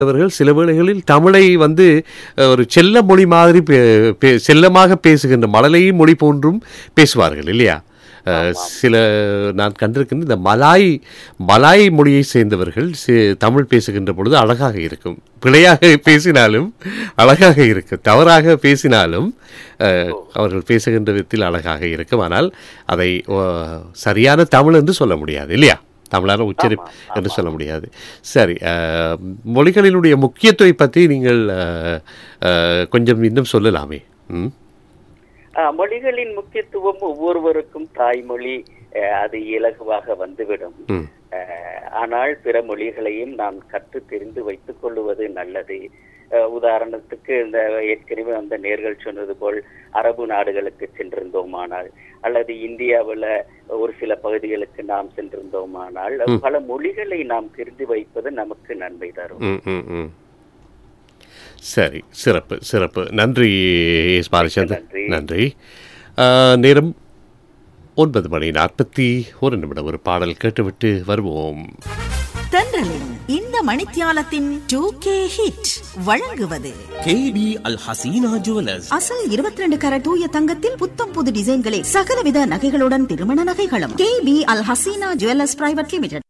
அவர்கள் சில வேளைகளில் தமிழை வந்து அஹ், ஒரு செல்ல மொழி மாதிரி பே- பே- செல்லமாக பேசுகின்ற மழலை மொழி போன்றும் பேசுவார்கள் இல்லையா அஹ், சில நான் கண்டிருக்கின்ற இந்த மலாய் மலாய் மொழியை சேர்ந்தவர்கள் சி- தமிழ் பேசுகின்ற பொழுது அழகாக இருக்கும் பிழையாக பேசினாலும் அழகாக இருக்கும் தவறாக பேசினாலும் அஹ், அவர்கள் பேசுகின்ற விதத்தில் அழகாக இருக்கும் ஆனால் அதை ஓ, சரியான தமிழ் என்று சொல்ல முடியாது இல்லையா தமிழான உச்சரிப்பு என்று சொல்ல முடியாது சரி அஹ், மொழிகளினுடைய முக்கியத்துவத்தை பற்றி நீங்கள் அஹ், அஹ், கொஞ்சம் இன்னும் சொல்லலாமே ம் ஆ, மொழிகளின் முக்கியத்துவம் ஒவ்வொருவருக்கும் தாய்மொழி அஹ், அது இலகுவாக வந்துவிடும் ம் அஹ், ஆனால் பிற மொழிகளையும் நாம் கற்று தெரிந்து வைத்துக் கொள்வது நல்லது அஹ், உதாரணத்துக்கு இந்த ஏற்கனவே அந்த நேர்கள் சொன்னது போல் அரபு நாடுகளுக்கு சென்றிருந்தோமானால் அல்லது இந்தியாவில் ஒரு சில பகுதிகளுக்கு நாம் சென்றிருந்தோமானால் பல மொழிகளை நாம் தெரிந்து வைப்பது நமக்கு நன்மை தரும் ம் ம் ம் சரி சிறப்பு சிறப்பு நன்றி எஸ் பாலச்சந்திரன் நன்றி. நன்றி அஹ், நேரம் ஒன்பது மணி நாற்பத்தி ஒரு நிமிடம் ஒரு பாடல் கேட்டுவிட்டு வருவோம் தென்றலின் இந்த மணித்தியாலத்தின் டூ கே ஹிட் வழங்குவது கேபி அல் ஹசீனா ஜுவலர்ஸ் அசல் 22 ரெண்டு கர தூய தங்கத்தில் புத்தம் புது டிசைன்களில் சகலவித நகைகளுடன் திருமண நகைகளும் K P Al Haseena jewellers private limited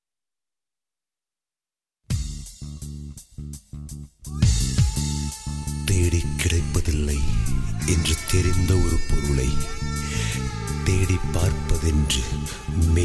தேடி கிடைப்பதில்லை என்று தெரிந்த ஒரு பொருளை தேடி பார்ப்பதென்று